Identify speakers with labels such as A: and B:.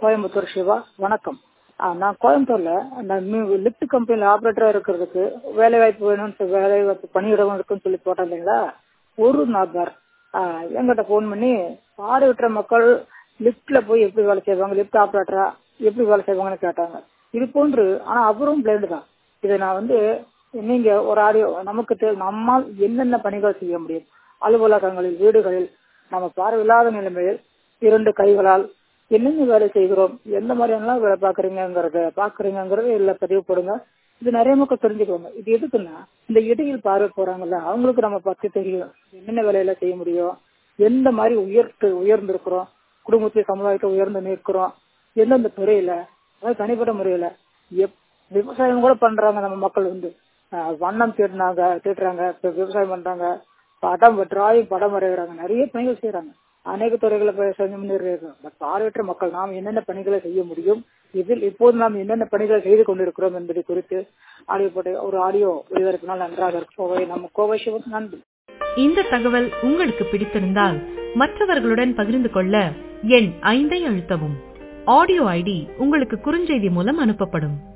A: கோயம்புத்தூர் சிவா வணக்கம் ஆ, நான் கோயம்புத்தூர்ல அந்த லிஃப்ட் கம்பெனில ஆபரேட்டரா இருக்கிறதுக்கு வேலை வாய்ப்பு வேணும்னு சொல்லி வேலை வாய்ப்பு பணியிடம் இருக்குன்னு சொல்லி போட்டேன் இல்லைங்களா ஒரு நபர் ஆ, என்கிட்ட ஃபோன் பண்ணி பார்வையற்ற மக்கள் லிஃப்ட்ல போய் எப்படி வேலை செய்வாங்க லிஃப்ட் ஆபரேட்டரா எப்படி வேலை செய்வாங்கன்னு கேட்டாங்க இது போன்று ஆனா அவரும் பிளைண்டு தான் இதை நான் வந்து நீங்க ஒரு ஆடியோ நமக்கு தெ- நம்மால் என்னென்ன பணிகள் செய்ய முடியும் அலுவலகங்களில் வீடுகளில் நம்ம பார்வையில்லாத நிலைமையில் இரண்டு கைகளால் என்னென்ன வேலை செய்கிறோம் எந்த மாதிரியெல்லாம் வேலை பாக்குறீங்கிறத பாக்குறீங்கிறத இல்ல பதிவு போடுங்க இது நிறைய மக்கள் தெரிஞ்சுக்குவாங்க இது எதுக்குன்னா இந்த இடையில் பார்வை போறாங்கல்ல அவங்களுக்கு நம்ம பத்தி தெரியும் என்னென்ன வேலையில செய்ய முடியும் எந்த மாதிரி உயர்த்து உயர்ந்திருக்கிறோம் குடும்பத்தை சமுதாயத்தை உயர்ந்து நிற்கிறோம் எந்தெந்த துறையில அதாவது தனிப்பட்ட முறையில எப் விவசாயம் கூட பண்றாங்க நம்ம மக்கள் வந்து ஆஹ் வண்ணம் தீட்டினாங்க தீட்டுறாங்க இப்ப விவசாயம் பண்றாங்க படம் டிராயிங் படம் வரைகிறாங்க நிறைய பணிகள் செய்யறாங்க அநேக துறைகளை போய் செஞ்சு முன்னேறாங்க பட் பார்வையற்ற மக்கள் நாம் என்னென்ன பணிகளை செய்ய முடியும் இதில் இப்போது நாம் என்னென்ன பணிகளை செய்து கொண்டிருக்கிறோம் என்பதை குறித்து ஆடியோ போட்டு ஒரு ஆடியோ வெளிவரப்பினால் நன்றாக இருக்கும் கோவை நம்ம கோவை சிவன் நன்றி
B: இந்த தகவல் உங்களுக்கு பிடித்திருந்தால் மற்றவர்களுடன் பகிர்ந்து கொள்ள எண் ஐந்தை அழுத்தவும் ஆடியோ ஐடி உங்களுக்கு குறுஞ்செய்தி மூலம் அனுப்பப்படும்